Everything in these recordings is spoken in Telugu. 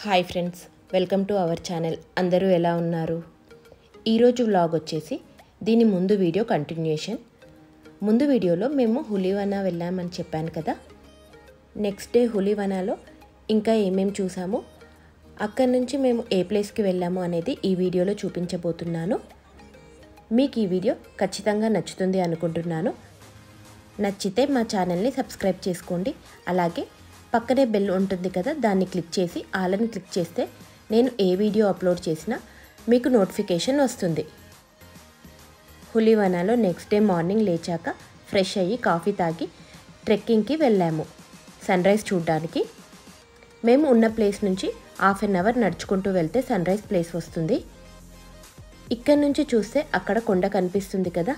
hi friends welcome to our channel అందరూ ఎలా ఉన్నారు ఈరోజు వ్లాగ్ వచ్చేసి దీని ముందు వీడియో కంటిన్యూషన్ ముందు వీడియోలో మేము హులీవనా వెళ్ళామని చెప్పాను కదా నెక్స్ట్ డే హులీవనాలో ఇంకా ఏమేం చూసామో అక్కడి నుంచి మేము ఏ ప్లేస్కి వెళ్ళాము అనేది ఈ వీడియోలో చూపించబోతున్నాను మీకు ఈ వీడియో ఖచ్చితంగా నచ్చుతుంది అనుకుంటున్నాను నచ్చితే మా ఛానల్ని సబ్స్క్రైబ్ చేసుకోండి అలాగే పక్కనే బెల్ ఉంటుంది కదా దాన్ని క్లిక్ చేసి ఆలని క్లిక్ చేస్తే నేను ఏ వీడియో అప్లోడ్ చేసినా మీకు నోటిఫికేషన్ వస్తుంది హులివనాలో నెక్స్ట్ డే మార్నింగ్ లేచాక ఫ్రెష్ అయ్యి కాఫీ తాగి ట్రెక్కింగ్కి వెళ్ళాము సన్ రైజ్ చూడడానికి మేము ఉన్న ప్లేస్ నుంచి హాఫ్ అన్ అవర్ నడుచుకుంటూ వెళ్తే సన్ రైజ్ ప్లేస్ వస్తుంది ఇక్కడ నుంచి చూస్తే అక్కడ కొండ కనిపిస్తుంది కదా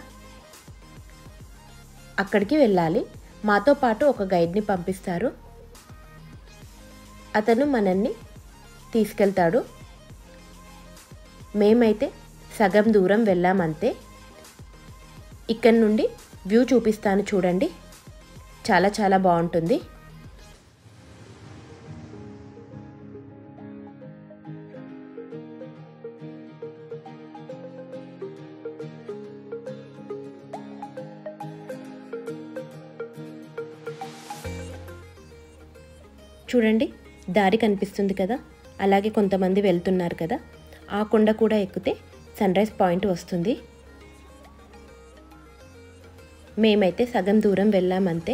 అక్కడికి వెళ్ళాలి మాతో పాటు ఒక గైడ్ని పంపిస్తారు అతను మనల్ని తీసుకెళ్తాడు మేమైతే సగం దూరం వెళ్ళామంతే ఇక్కడి నుండి వ్యూ చూపిస్తాను చూడండి చాలా చాలా బాగుంటుంది చూడండి దారి కనిపిస్తుంది కదా అలాగే కొంతమంది వెళ్తున్నారు కదా ఆ కొండ కూడా ఎక్కితే సన్ రైజ్ పాయింట్ వస్తుంది మేమైతే సగం దూరం వెళ్ళామంతే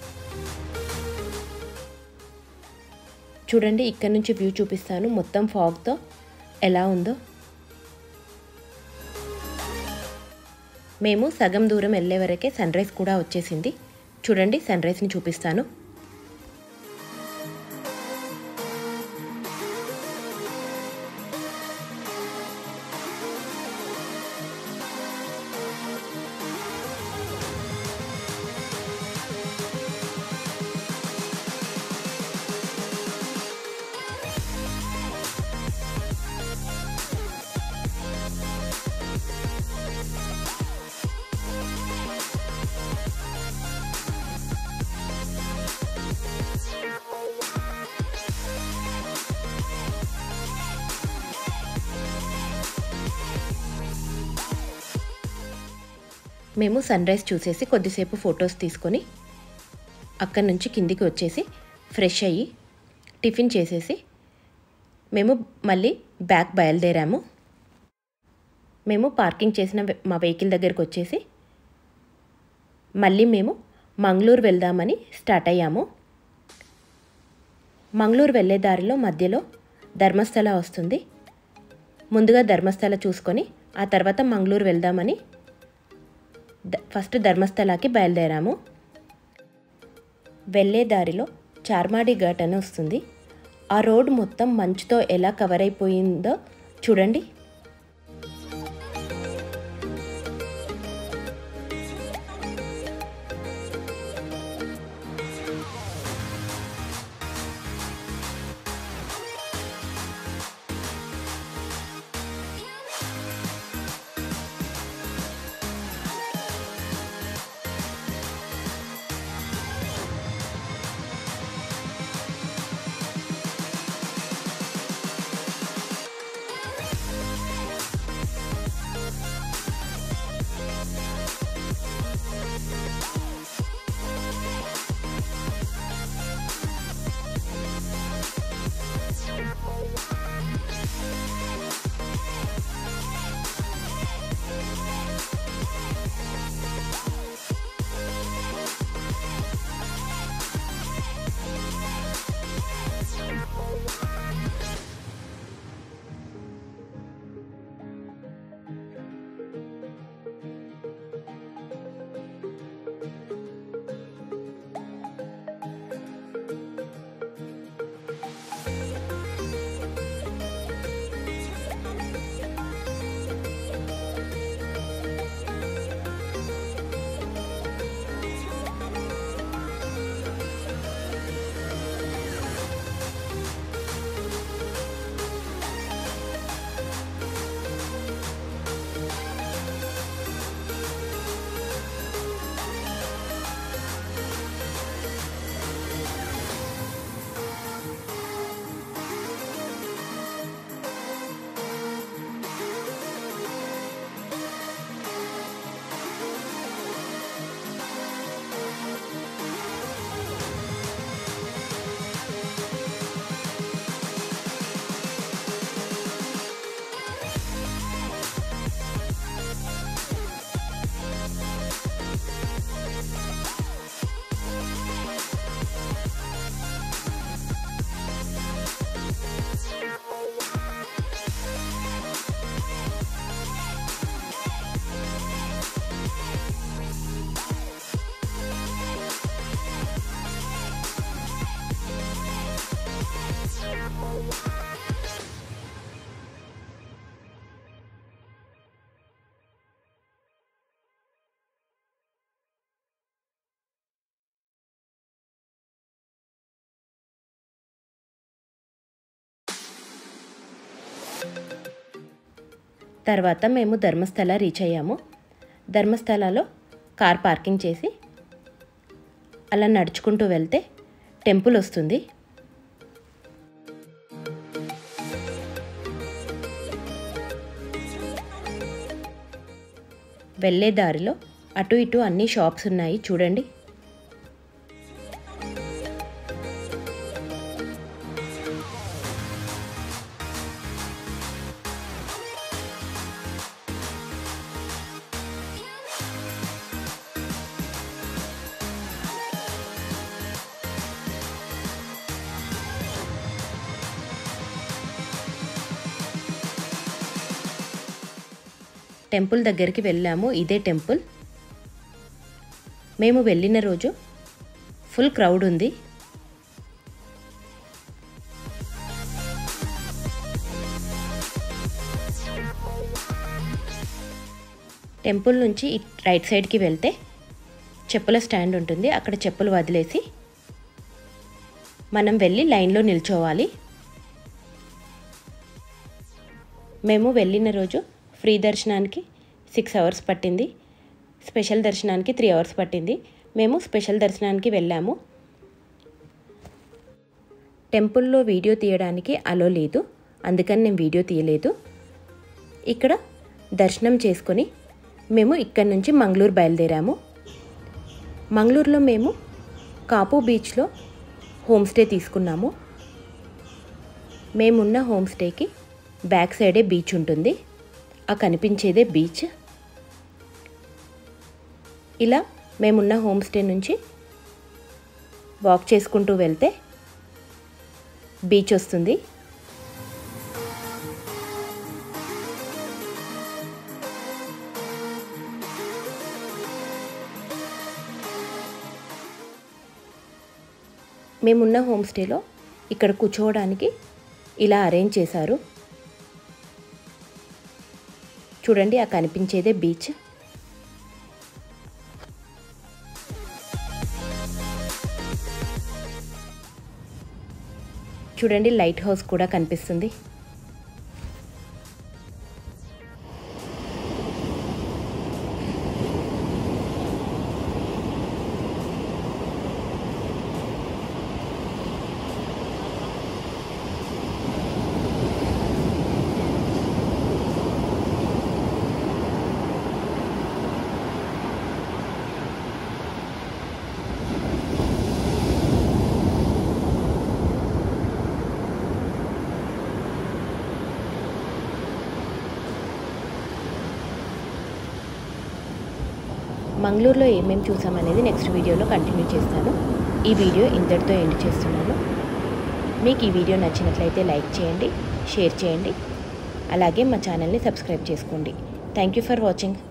చూడండి ఇక్కడ నుంచి వ్యూ చూపిస్తాను మొత్తం ఫాగ్తో ఎలా ఉందో మేము సగం దూరం వెళ్ళే వరకే సన్ రైజ్ కూడా వచ్చేసింది చూడండి సన్ రైజ్ని చూపిస్తాను మేము సన్ రైజ్ చూసేసి కొద్దిసేపు ఫొటోస్ తీసుకొని అక్కడి నుంచి కిందికి వచ్చేసి ఫ్రెష్ అయ్యి టిఫిన్ చేసేసి మేము మళ్ళీ బ్యాక్ బయలుదేరాము మేము పార్కింగ్ చేసిన మా వెహికల్ దగ్గరికి వచ్చేసి మళ్ళీ మేము మంగళూరు వెళ్దామని స్టార్ట్ అయ్యాము మంగళూరు వెళ్ళే దారిలో మధ్యలో ధర్మస్థల వస్తుంది ముందుగా ధర్మస్థల చూసుకొని ఆ తర్వాత మంగళూరు వెళ్దామని ఫస్ట్ ధర్మస్థలాకి బయలుదేరాము వెళ్ళే దారిలో చార్మాడి ఘాట్ అని వస్తుంది ఆ రోడ్ మొత్తం మంచుతో ఎలా కవర్ అయిపోయిందో చూడండి తర్వాత మేము ధర్మస్థల రీచ్ అయ్యాము ధర్మస్థలలో కార్ పార్కింగ్ చేసి అలా నడుచుకుంటూ వెళ్తే టెంపుల్ వస్తుంది వెళ్ళే దారిలో అటు ఇటు అన్ని షాప్స్ ఉన్నాయి చూడండి టెంపుల్ దగ్గరికి వెళ్ళాము ఇదే టెంపుల్ మేము వెళ్ళిన రోజు ఫుల్ క్రౌడ్ ఉంది టెంపుల్ నుంచి రైట్ సైడ్కి వెళ్తే చెప్పుల స్టాండ్ ఉంటుంది అక్కడ చెప్పులు వదిలేసి మనం వెళ్ళి లైన్లో నిల్చోవాలి మేము వెళ్ళిన రోజు ఫ్రీ దర్శనానికి సిక్స్ అవర్స్ పట్టింది స్పెషల్ దర్శనానికి త్రీ అవర్స్ పట్టింది మేము స్పెషల్ దర్శనానికి వెళ్ళాము టెంపుల్లో వీడియో తీయడానికి అలో లేదు అందుకని నేను వీడియో తీయలేదు ఇక్కడ దర్శనం చేసుకొని మేము ఇక్కడి నుంచి మంగళూరు బయలుదేరాము మంగళూరులో మేము కాపు బీచ్లో హోమ్ స్టే తీసుకున్నాము మేమున్న హోమ్ స్టేకి బ్యాక్ సైడే బీచ్ ఉంటుంది ఆ కనిపించేదే బీచ్ ఇలా మేమున్న హోమ్ స్టే నుంచి వాక్ చేసుకుంటూ వెళ్తే బీచ్ వస్తుంది మేమున్న హోమ్ స్టేలో ఇక్కడ కూర్చోవడానికి ఇలా అరేంజ్ చేశారు చూడండి ఆ కనిపించేదే బీచ్ చూడండి లైట్ హౌస్ కూడా కనిపిస్తుంది మంగళూరులో ఏమేమి చూసామనేది నెక్స్ట్ వీడియోలో కంటిన్యూ చేస్తాను ఈ వీడియో ఇంతటితో ఎండ్ చేస్తున్నాను మీకు ఈ వీడియో నచ్చినట్లయితే లైక్ చేయండి షేర్ చేయండి అలాగే మా ఛానల్ని సబ్స్క్రైబ్ చేసుకోండి థ్యాంక్ యూ ఫర్ వాచింగ్